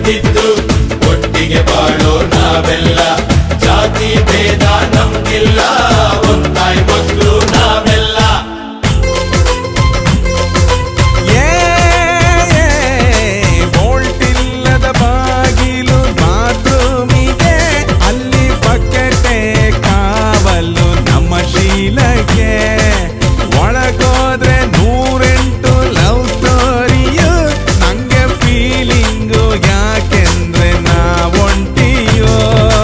ಬಿಡದಿದ್ದು ಒಟ್ಟಿಗೆ ಬಾಳೋ ನಾವೆಲ್ಲ ಜಾತಿ ಭೇದ ನಮ್ಗಿಲ್ಲ ಒಂದಾಯ್ ಮಕ್ಕಳು ನಾವೆಲ್ಲ ಬೋಲ್ಟಿಲ್ಲದ ಬಾಗಿಲು ಬಾತ್ರೂಮಿಗೆ ಅಲ್ಲಿ ಬಕೆಟೆ ಕಾವಲು ನಮ್ಮ ಶೀಲಕ್ಕೆ ಒಳಗೋದ್ರೆ ನೂರೆಂಟು ಲವ್ ಸ್ಟೋರಿಯು ನಂಗೆ ಫೀಲಿಂಗು ಯಾಕೆಂದ್ರೆ ನಾ ಒಂಟಿಯೋ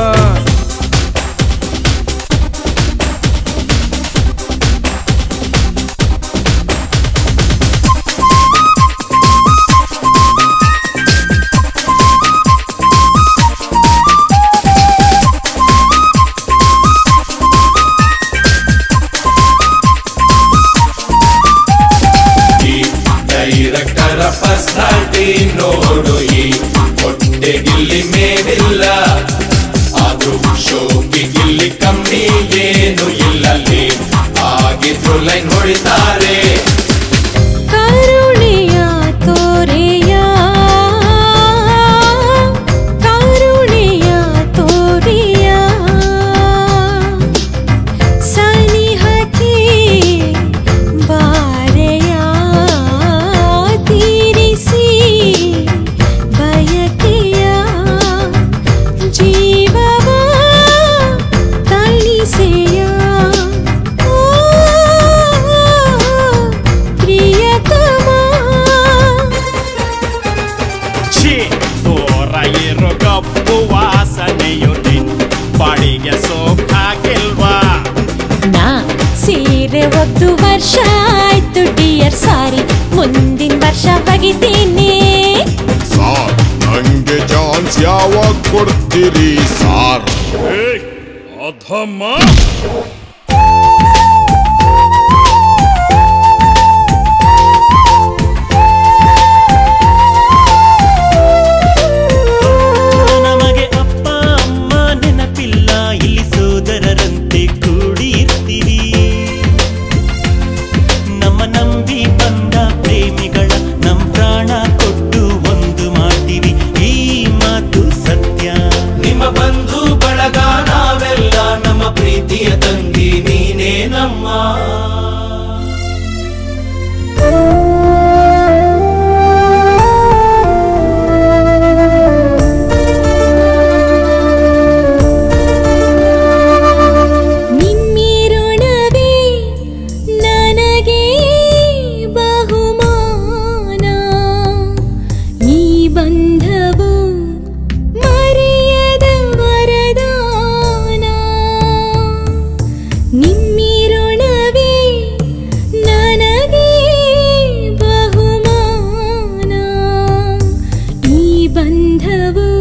ಈ ಡೈರೆಕ್ಟರ ಪರ್ಸನಾಲಿಟಿ ನೋಡು ಈ ಹೊಟ್ಟೆಗಿಲ್ಲಿ ಮೇವಿಲ್ಲ ಆದ್ರೂ ಶೋಕಿ ಗಿಲ್ಲಿ ಕಮ್ಮಿ ಏನು ಇಲ್ಲಲ್ಲಿ ಆಗಿದ್ರು ಲೈನ್ ಹೊಡಿತಾರೆ ಕರುಣೆಯ ತೋರೆಯ ಕರುಣೆಯ ತೋರೆಯ ಸನಿಹಕ್ಕೆ ಬಾರೆಯ ತೀರಿಸಿ ಬಯಕೆಯ ಜೀವವ ತಣಿಸೆಯ ಓ ಪ್ರಿಯತಮ ಛೀ ದೂರ ಇರೋ ಕಪ್ಪು ವಾಸನೆಯು ನಿನ್ ಬಾಡಿಗೆ ಸೋಕಾಗಿಲ್ವಾ ನಾ ಸೀರೆ ಒದ್ದು ವರ್ಷ ಆಯ್ತು ಡಿಯರ್ ಸಾರಿ ಮುಂದಿನ ವರ್ಷ ಬಗಿತೀನಿ ಸಾರ್ ನಂಗೆ ಚಾನ್ಸ್ ಯಾವಾಗ ಕೊಡ್ತೀರಿ ಸಾರ್ ಅಧಮ್ಮ ನಮಗೆ ಅಪ್ಪ ಅಮ್ಮ ನೆನಪಿಲ್ಲ ಇಲ್ಲಿ ಸೋದರರಂತೆ ಕೂಡಿರ್ತೀವಿ ನಮ್ಮ ನಂಬಿ ಬಂದ ಪ್ರೇಮಿಗಳ ನಮ್ ಪ್ರಾಣ ಕೊಟ್ಟು ಒಂದು ಮಾಡ್ತೀವಿ ಈ ಮಾತು ಸತ್ಯ ನಿಮ್ಮ ಬಂಧು ಬಳಗ ನಾವೆಲ್ಲ ನಮ್ಮ ಪ್ರೀತಿಯ ತಂಗಿ ನೀನೇ ನಮ್ಮ ನಿಮ್ಮಿರುಣವೇ ನನಗೆ ಬಹುಮಾನ ಈ ಬಂಧವು ಮರೆಯದ ವರದಾನ ನಿಮ್ಮಿರುಣವೇ ನನಗೆ ಬಹುಮಾನ ಈ ಬಂಧವು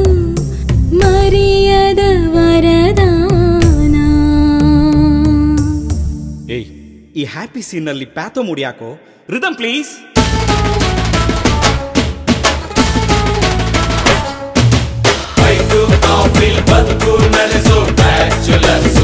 ಮರೆಯದ ವರದಾನ ಏಯ್ ಈ ಹ್ಯಾಪಿ ಸೀನ್ ಅಲ್ಲಿ ಪ್ಯಾಥೋ ಮುಡಿಯಾಕೋ ರಿದಮ್ ಪ್ಲೀಸ್ ಐದು ಕಾಫಿಲ್ ಬದುಕು ನಡೆಸೋ ಬ್ಯಾಚುಲರ್ಸ್